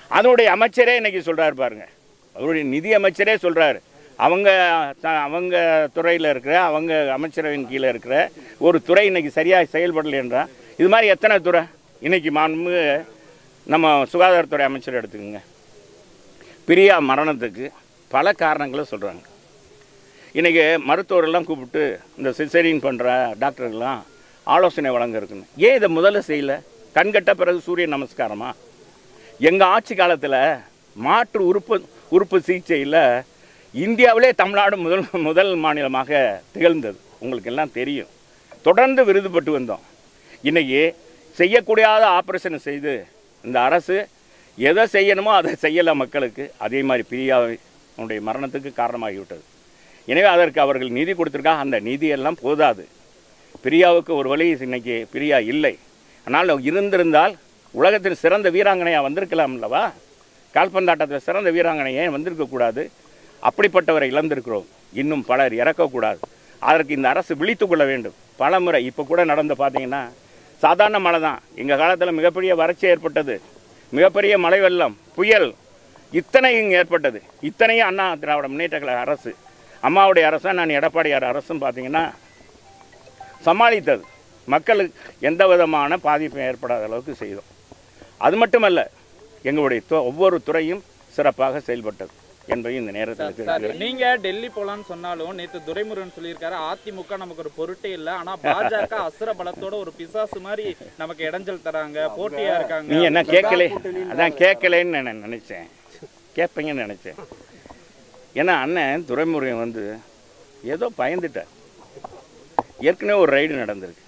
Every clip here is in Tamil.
அதனுடைய அமைச்சரே இன்னைக்கு சொல்கிறாரு பாருங்க அவருடைய நிதி அமைச்சரே சொல்கிறாரு அவங்க த- அவங்க துறையில் இருக்கிற அவங்க அமைச்சரவையின் கீழே இருக்கிற ஒரு துறை இன்னைக்கு சரியாக செயல்படலை என்றால் இது மாதிரி எத்தனை துறை இன்னைக்கு மாண்பு நம்ம சுகாதாரத்துறை அமைச்சர் எடுத்துக்கோங்க பிரியா மரணத்துக்கு பல காரணங்களை சொல்கிறாங்க இன்றைக்கி மருத்துவரெல்லாம் கூப்பிட்டு இந்த சிசரின் பண்ணுற டாக்டர்கள்லாம் ஆலோசனை வழங்க இருக்குன்னு ஏன் இதை முதல்ல செய்யல கண்கட்ட பிறகு சூரிய நமஸ்காரமா எங்கள் ஆட்சி காலத்தில் மாற்று உறுப்பு உறுப்பு சிகிச்சையில் இந்தியாவிலே தமிழ்நாடு முதல் முதல் மாநிலமாக திகழ்ந்தது உங்களுக்கு எல்லாம் தெரியும் தொடர்ந்து விருது பெற்று வந்தோம் இன்றைக்கி செய்யக்கூடாத ஆப்ரேஷனை செய்து இந்த அரசு எதை செய்யணுமோ அதை செய்யலை மக்களுக்கு அதே மாதிரி பிரியாவுடைய மரணத்துக்கு காரணமாகிவிட்டது எனவே அதற்கு அவர்கள் நிதி கொடுத்துருக்காங்க அந்த நிதியெல்லாம் போதாது பிரியாவுக்கு ஒரு வழி இன்னைக்கு பிரியா இல்லை ஆனால் இருந்திருந்தால் உலகத்தின் சிறந்த வீராங்கனையாக வந்திருக்கலாம் அல்லவா கால்பந்தாட்டத்தில் சிறந்த வீராங்கனை ஏன் வந்திருக்கக்கூடாது அப்படிப்பட்டவரை இழந்திருக்கிறோம் இன்னும் பலர் இறக்கக்கூடாது அதற்கு இந்த அரசு விழித்து கொள்ள வேண்டும் பல முறை இப்போ கூட நடந்து பார்த்தீங்கன்னா சாதாரண மழை தான் எங்கள் காலத்தில் மிகப்பெரிய வறட்சி ஏற்பட்டது மிகப்பெரிய மழை வெள்ளம் புயல் இத்தனையும் ஏற்பட்டது இத்தனையும் அண்ணா திராவிட முன்னேற்ற கழக அரசு அம்மாவுடைய அரசும் நான் எடப்பாடியார் அரசும் பார்த்தீங்கன்னா சமாளித்தது மக்களுக்கு எந்த விதமான பாதிப்பும் ஏற்படாத அளவுக்கு செய்தோம் அது மட்டுமல்ல எங்களுடைய து- ஒவ்வொரு துறையும் சிறப்பாக செயல்பட்டது என்பதை இந்த நேரத்தில் சார் தெரிவிக்கிறேன். நீங்க டெல்லி போலான்னு சொன்னாலும் நேத்து துரைமுருகன் சொல்லியிருக்காரு அதிமுக நமக்கு ஒரு பொருட்டே இல்ல ஆனா பாஜக அசுர பலத்தோட ஒரு பிசாசு மாதிரி நமக்கு இடைஞ்சல் தராங்க போட்டியா இருக்காங்க நீ என்ன கேட்கல அதான் கேட்கலன்னு நான் நினச்சேன் கேட்பீங்கன்னு நினச்சேன் ஏன்னா அண்ணன் துரைமுருகன் வந்து ஏதோ பயந்துட்டார் ஏற்கனவே ஒரு ரைடு நடந்திருக்கு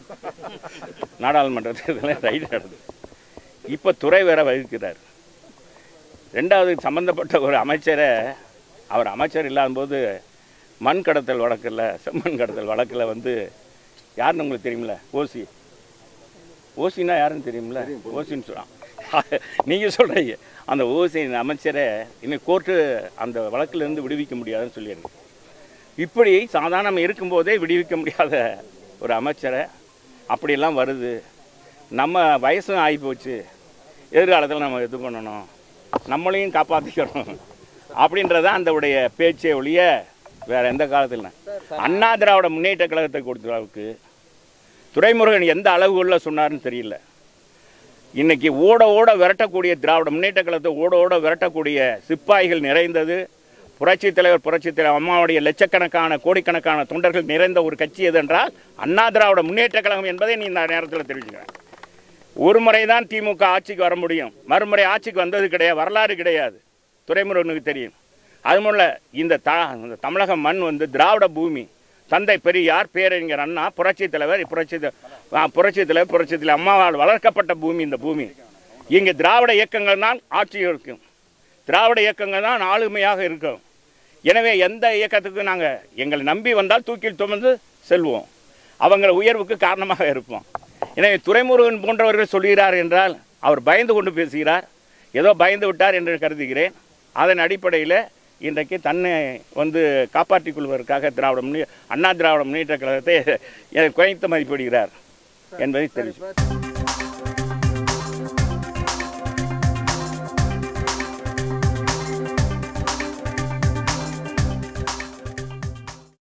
நாடாளுமன்றத்தில் ரைடு நடந்தது இப்போ துறை வேற வகிக்கிறார் ரெண்டாவது சம்மந்தப்பட்ட ஒரு அமைச்சரை அவர் அமைச்சர் இல்லாத போது மண் கடத்தல் வழக்கில் செம்மண் கடத்தல் வழக்கில் வந்து யாருன்னு உங்களுக்கு தெரியுமில்ல ஓசி ஓசினா யாருன்னு தெரியுமில்ல ஓசின்னு சொல்கிறான் நீங்கள் சொல்கிறீங்க அந்த ஓசி அமைச்சரை இன்னும் கோர்ட்டு அந்த வழக்கிலிருந்து விடுவிக்க முடியாதுன்னு சொல்லியிருக்கு இப்படி சாதாரணம் இருக்கும்போதே விடுவிக்க முடியாத ஒரு அமைச்சரை அப்படியெல்லாம் வருது நம்ம வயசும் ஆகி போச்சு எதிர்காலத்தில் நம்ம இது பண்ணணும் நம்மளையும் காப்பாற்றிக்கணும் அப்படின்றதான் அந்த உடைய பேச்சே ஒழிய வேற எந்த காலத்தில் இல்லை. அண்ணா திராவிட முன்னேற்ற கழகத்தை கொடுத்த அளவுக்கு துரைமுருகன் எந்த அளவுகளில் சொன்னார்னு தெரியல இன்னைக்கு ஓட ஓட விரட்டக்கூடிய திராவிட முன்னேற்ற கழகத்தை ஓட ஓட விரட்டக்கூடிய சிப்பாய்கள் நிறைந்தது புரட்சித் தலைவர் புரட்சித் தலைவர் அம்மாவுடைய லட்சக்கணக்கான கோடிக்கணக்கான தொண்டர்கள் நிறைந்த ஒரு கட்சி எது என்றால் அண்ணா திராவிட முன்னேற்ற கழகம் என்பதை நீ இந்த நேரத்தில் தெரிவிச்சுக்கிறேன் ஒரு முறை தான் திமுக ஆட்சிக்கு வர முடியும் மறுமுறை ஆட்சிக்கு வந்தது கிடையாது வரலாறு கிடையாது துரைமுருகனுக்கு தெரியும் அதுமுல்ல இந்த த இந்த தமிழக மண் வந்து திராவிட பூமி தந்தை பெரியார் பேரறிஞர் அண்ணா புரட்சித் தலைவர் புரட்சி புரட்சித் தலைவர் புரட்சித் தலைவர் அம்மாவால் வளர்க்கப்பட்ட பூமி இந்த பூமி இங்கே திராவிட இயக்கங்கள் தான் ஆட்சி இருக்கும் திராவிட இயக்கங்கள் தான் ஆளுமையாக இருக்கும் எனவே எந்த இயக்கத்துக்கும் நாங்கள் எங்களை நம்பி வந்தால் தூக்கில் சுமந்து செல்வோம் அவங்கள உயர்வுக்கு காரணமாக இருப்போம் எனவே துரைமுருகன் போன்றவர்கள் சொல்கிறார் என்றால் அவர் பயந்து கொண்டு பேசுகிறார் ஏதோ பயந்து விட்டார் என்று கருதுகிறேன் அதன் அடிப்படையில் இன்றைக்கு தன்னை வந்து காப்பாற்றிக் கொள்வதற்காக திராவிட முன்னே அண்ணா திராவிட முன்னேற்ற கழகத்தை குறைத்து மதிப்பிடுகிறார் என்பதை தெரிவித்து